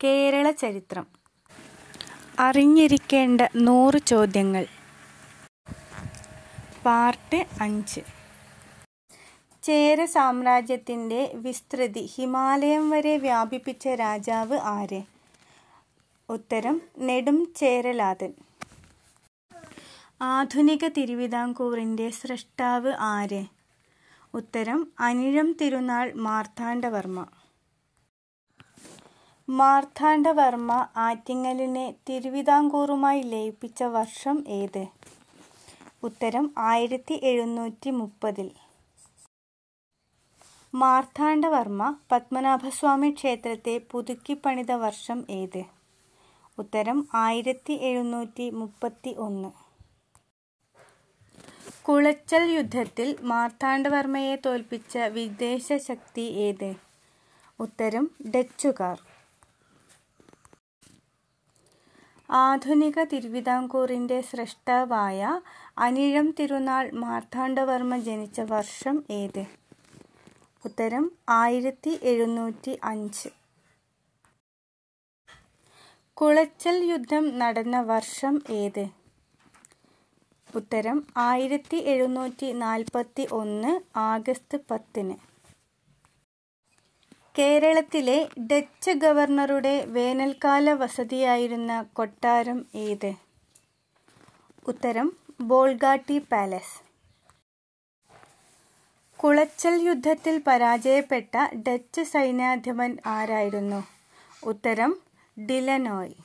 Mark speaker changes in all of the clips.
Speaker 1: കേരള ചരിത്രം അറിഞ്ഞിരിക്കേണ്ട നൂറ് ചോദ്യങ്ങൾ പാർട്ട് അഞ്ച് ചേര സാമ്രാജ്യത്തിൻ്റെ വിസ്തൃതി ഹിമാലയം വരെ വ്യാപിപ്പിച്ച രാജാവ് ആര് ഉത്തരം നെടും ചേരലാതൻ ആധുനിക തിരുവിതാംകൂറിൻ്റെ സൃഷ്ടാവ് ആര് ഉത്തരം അനിഴം തിരുനാൾ മാർത്താണ്ഡവർമ്മ മാർത്താണ്ഡവർമ്മ ആറ്റിങ്ങലിനെ തിരുവിതാംകൂറുമായി ലയിപ്പിച്ച വർഷം ഏത് ഉത്തരം ആയിരത്തി എഴുന്നൂറ്റി മുപ്പതിൽ മാർത്താണ്ഡവർമ്മ പത്മനാഭസ്വാമി ക്ഷേത്രത്തെ പുതുക്കിപ്പണിത വർഷം ഏത് ഉത്തരം ആയിരത്തി എഴുന്നൂറ്റി മുപ്പത്തി ഒന്ന് കുളച്ചൽ യുദ്ധത്തിൽ മാർത്താണ്ഡവർമ്മയെ തോൽപ്പിച്ച വിദേശ ശക്തി ഏത് ഉത്തരം ഡച്ചുകാർ ആധുനിക തിരുവിതാംകൂറിൻ്റെ സൃഷ്ടാവായ അനിഴം തിരുനാൾ മാർത്താണ്ഡവർമ്മ ജനിച്ച വർഷം ഏത് ഉത്തരം ആയിരത്തി എഴുന്നൂറ്റി അഞ്ച് കുളച്ചൽ യുദ്ധം നടന്ന വർഷം ഏത് ഉത്തരം ആയിരത്തി എഴുന്നൂറ്റി നാൽപ്പത്തി ഒന്ന് ആഗസ്റ്റ് പത്തിന് കേരളത്തിലെ ഡച്ച് ഗവർണറുടെ വേനൽക്കാല വസതിയായിരുന്ന കൊട്ടാരം ഏത് ഉത്തരം ബോൾഗാട്ടി പാലസ് കുളച്ചൽ യുദ്ധത്തിൽ പരാജയപ്പെട്ട ഡച്ച് സൈന്യാധിപൻ ആരായിരുന്നു ഉത്തരം ഡിലനോയ്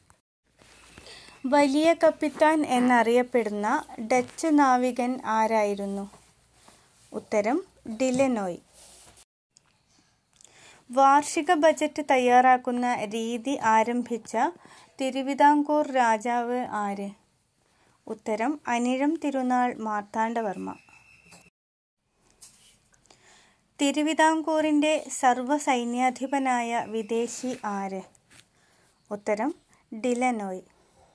Speaker 1: വലിയ കപ്പിത്താൻ എന്നറിയപ്പെടുന്ന ഡച്ച് നാവികൻ ആരായിരുന്നു ഉത്തരം ഡിലനോയ് വാർഷിക ബജറ്റ് തയ്യാറാക്കുന്ന രീതി ആരംഭിച്ച തിരുവിതാംകൂർ രാജാവ് ആര് ഉത്തരം അനിഴം തിരുനാൾ മാർത്താണ്ഡവർമ്മ തിരുവിതാംകൂറിൻ്റെ സർവ്വസൈന്യാധിപനായ വിദേശി ആര് ഉത്തരം ഡിലനോയ്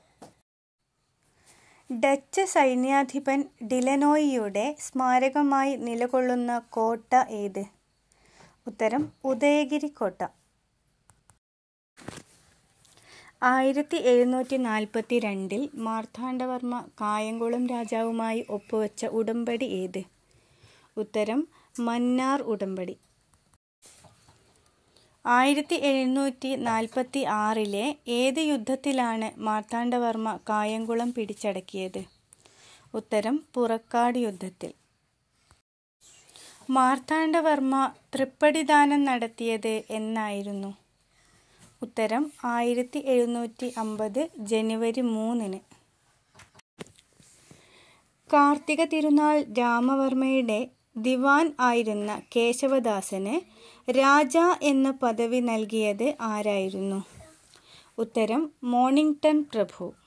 Speaker 1: ഡച്ച് സൈന്യാധിപൻ ഡിലനോയിയുടെ സ്മാരകമായി നിലകൊള്ളുന്ന കോട്ട ഏത് ഉത്തരം ഉദയഗിരി കോട്ട ആയിരത്തി എഴുന്നൂറ്റി നാൽപ്പത്തി രണ്ടിൽ മാർത്താണ്ഡവർമ്മ കായംകുളം രാജാവുമായി ഒപ്പുവെച്ച ഉടമ്പടി ഏത് ഉത്തരം മന്നാർ ഉടമ്പടി ആയിരത്തി എഴുന്നൂറ്റി നാൽപ്പത്തി ആറിലെ ഏത് യുദ്ധത്തിലാണ് മാർത്താണ്ഡവർമ്മ കായംകുളം പിടിച്ചടക്കിയത് ഉത്തരം പുറക്കാട് യുദ്ധത്തിൽ മാർത്താണ്ഡവർമ്മ തൃപ്പടിദാനം നടത്തിയത് എന്നായിരുന്നു ഉത്തരം ആയിരത്തി എഴുന്നൂറ്റി അമ്പത് ജനുവരി മൂന്നിന് കാർത്തിക തിരുനാൾ രാമവർമ്മയുടെ ദിവാൻ ആയിരുന്ന കേശവദാസന് രാജ എന്ന പദവി നൽകിയത് ആരായിരുന്നു ഉത്തരം മോണിങ്ടൺ പ്രഭു